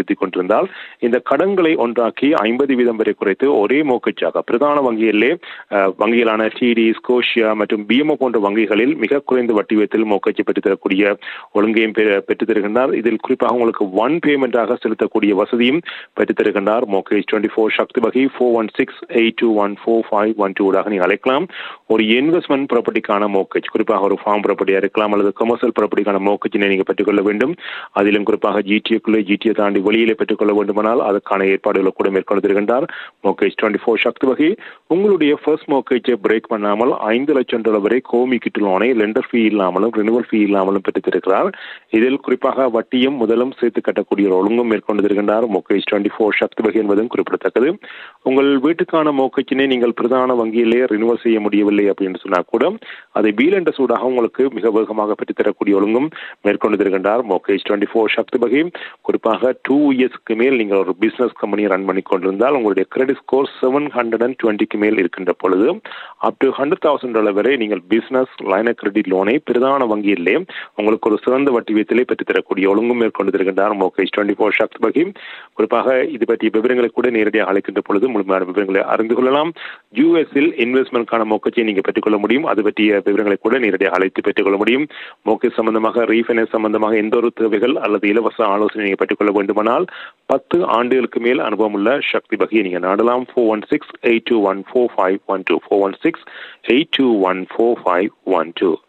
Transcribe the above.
செலுத்திக் கொண்டிருந்தால் இந்த கடன்களை ஒன்றாக்கி ஐம்பது வீதம் வரை குறைத்து ஒரே மோக்கச்சாக பிரதான வங்கியிலே அஹ், வங்கிகளான டிடி ஸ்கோஷியா மற்றும் பிஎம்ஓ போன்ற வங்கிகளில் மிக குறைந்த வட்டி வீதத்தில் மோக்கச்சு பெற்றுத் தரக்கூடிய ஒழுங்கையும் பெ- பெற்றுத் தருகின்றார் இதில் குறிப்பாக உங்களுக்கு ஒன் பேமெண்டாக செலுத்தக்கூடிய வசதியும் பெற்றுத் தருகின்றார் மோக்கேஜ் டுவெண்ட்டி ஃபோர் சக்தி வகை four one six eight two one four five one டூடாக நீங்கள் அழைக்கலாம் ஒரு இன்வெஸ்ட்மெண்ட் ப்ராப்பர்ட்டிக்கான மோக்கேஜ் குறிப்பாக ஒரு ஃபார்ம் ப்ராப்பர்ட்டியாக இருக்கலாம் அல்லது கமர்ஷியல் ப்ராப்பர்ட்டிக்கான மோக்கேஜினை நீங்கள் பெற்றுக்கொள்ள வேண்டும் அதிலும் குறிப்பாக ஜிடிஏக்குள்ளே ஜிடிஏ தாண்டி வெளியிலே பெற்றுக்கொள்ள வேண்டுமானால் அதற்கான ஏற்பாடுகளை கூட மேற்கொண்டு தருகின்றார் மோக்கேஜ் டுவெண்ட்டி ஃபோர் சக்தி வகை உங்களுடைய ஃபர்ஸ்ட் மோக்கேஜை பிரேக் பண்ணாமல் ஐந்து லட்சம் டாலர் வரை கோமி கிட்டு லோனை லெண்டர் ஃபீ இல்லாமலும் ரினுவல் ஃபீ இல்லாமலும் பெற்றுத் தருகிறார் இதில் குறிப்பாக வட்டியும் முதலும் சேர்த்து கட்டக்கூடிய ஒரு ஒழுங்கும் மேற்கொண்டு தருகின்றார் மோக்கேஜ் டுவெண்ட்டி ஃபோர் சக்தி வகை என்பதும் குறிப்பிடத்தக்கது உங்கள் வீட்டுக்கான மோக்கச்சினை நீங்கள் பிரதான வங்கியிலே ரினுவல் செய்ய முடியவில்லை அப்படின்னு சொன்னா கூட அதை பீல் என்ற சூடாக உங்களுக்கு மிக வேகமாக பெற்றுத்தரக்கூடிய ஒழுங்கும் மேற்கொண்டு தருகின்றார் மோக்கேஜ் டுவெண்ட்டி ஃபோர் சக்தி வகை குறிப்பாக டூ இயர்ஸ்க்கு மேல் நீங்கள் ஒரு பிசினஸ் கம்பெனியை ரன் பண்ணி கொண்டிருந்தால் உங்களுடைய credit score seven hundred and டுவெண்ட்டிக்கு மேல் இருக்கின்ற பொழுது up to hundred thousand dollar வரை நீங்கள் பிசினஸ் லைன் கிரெடிட் லோனை பிரதான வங்கியிலே உங்களுக்கு ஒரு சிறந்த வட்டி வீதத்திலே பெற்றுத்தரக்கூடிய ஒழுங்கும் மேற்கொண்டு தருகின்றார் மோகேஜ் டுவெண்ட்டி ஃபோர் ஷாக்ஸ் பகி குறிப்பாக இது பற்றிய விவரங்களை கூட நேரடியாக அழைக்கின்ற பொழுது முழுமையான விவரங்களை அறிந்து கொள்ளலாம் யூஎஸ்இல் இன்வெஸ்ட்மெண்ட்கான மோக்கச்சை நீங்கள் பெற்றுக்கொள்ள முடியும் அது பற்றிய விவரங்களை கூட நேரடியாக அழைத்து பெற்றுக்கொள்ள முடியும் மோக்கேஜ் சம்பந்தமாக ரீஃபைனான்ஸ் சம்பந்தமாக எந்த ஒரு தேவைகள் அல்லது இலவச ஆலோசனை நீங்கள் பெற்றுக்கொள்ள வேண்டுமானால் பத்து ஆண்டுகளுக்கு மேல் அனுபவம் உள்ள சக்தி பகியை நீங்கள் நாடலாம் four one six eight two one four five one two four one six eight two one four five one two